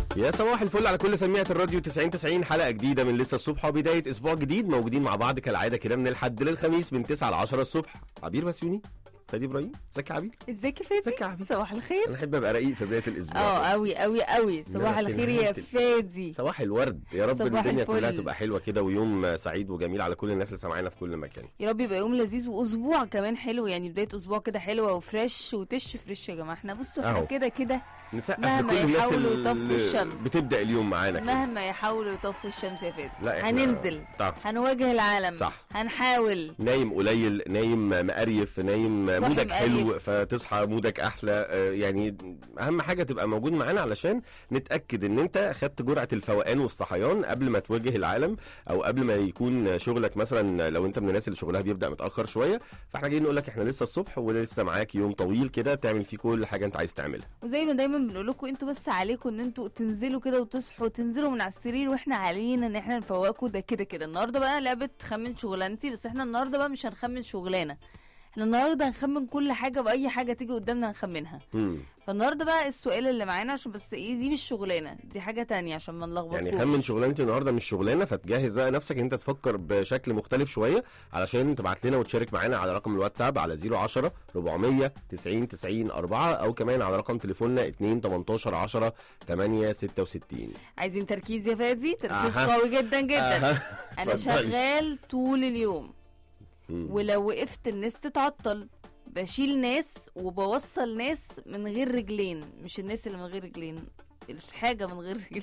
يا صباح الفل على كل سميعة الراديو 90 90 حلقة جديدة من لسه الصبح وبداية أسبوع جديد موجودين مع بعض كالعادة كده من الحد للخميس من 9 ل 10 الصبح عبير بسيوني فادي إبراهيم ازيك يا عبير ازيك يا فادي ازيك يا عبير صباح الخير أنا أحب أبقى رقيق في بداية الأسبوع اه كده. قوي قوي قوي صباح إنما الخير يا تنهي- فادي صباح الورد يا رب صباح الدنيا الفل. كلها تبقى حلوة كده ويوم سعيد وجميل على كل الناس اللي سامعانا في كل مكان يا رب يبقى يوم لذيذ واسبوع كمان حلو يعني بدايه اسبوع كده حلوه وفريش وتش فريش يا جماعه احنا بصوا احنا أهو. كده كده نسقف مهما لكل الناس يحاولوا يطفوا اللي الشمس. بتبدأ اليوم معانا كده مهما يحاولوا يطفوا الشمس يا فادي لا إحنا هننزل طب هنواجه العالم صح. هنحاول نايم قليل نايم مقريف نايم صاحي مودك حلو مقريف. فتصحى مودك احلى آه، يعني اهم حاجه تبقى موجود معانا علشان نتاكد ان انت خدت جرعه الفوقان والصحيان قبل ما تواجه العالم او قبل ما يكون شغلك مثلا لو انت من الناس اللي شغلها بيبدا متاخر شويه فاحنا جايين نقول لك احنا لسه الصبح ولسه معاك يوم طويل كده تعمل فيه كل حاجه انت عايز تعملها وزي ما دايما بنقول لكم انتوا بس عليكم ان انتوا تنزلوا كده وتصحوا تنزلوا من على السرير واحنا علينا ان احنا نفوقكم ده كده كده النهارده بقى لعبه خمن شغلانتي بس احنا النهارده بقى مش هنخمن شغلانه احنا النهارده هنخمن كل حاجه باي حاجه تيجي قدامنا هنخمنها مم. فالنهارده بقى السؤال اللي معانا عشان بس ايه دي مش شغلانه دي حاجه تانية عشان ما نلخبطكوش يعني خمن شغلانتي النهارده مش شغلانه فتجهز بقى نفسك ان انت تفكر بشكل مختلف شويه علشان تبعت لنا وتشارك معانا على رقم الواتساب على 010 400 90 90 4 او كمان على رقم تليفوننا 2 18 10 8 66 عايزين تركيز يا فادي تركيز أها. قوي جدا جدا أها. انا اتفضلي. شغال طول اليوم مم. ولو وقفت الناس تتعطل بشيل ناس وبوصل ناس من غير رجلين مش الناس اللي من غير رجلين الحاجة من غير رجلين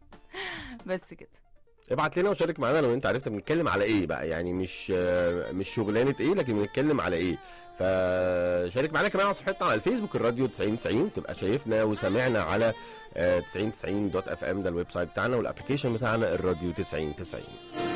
بس كده ابعت لنا وشارك معانا لو انت عرفت بنتكلم على ايه بقى يعني مش آه، مش شغلانه ايه لكن بنتكلم على ايه فشارك معانا كمان على صفحتنا على الفيسبوك الراديو 90 90 تبقى شايفنا وسامعنا على آه، 90 90 دوت اف ام ده الويب سايت بتاعنا والابلكيشن بتاعنا الراديو 90 90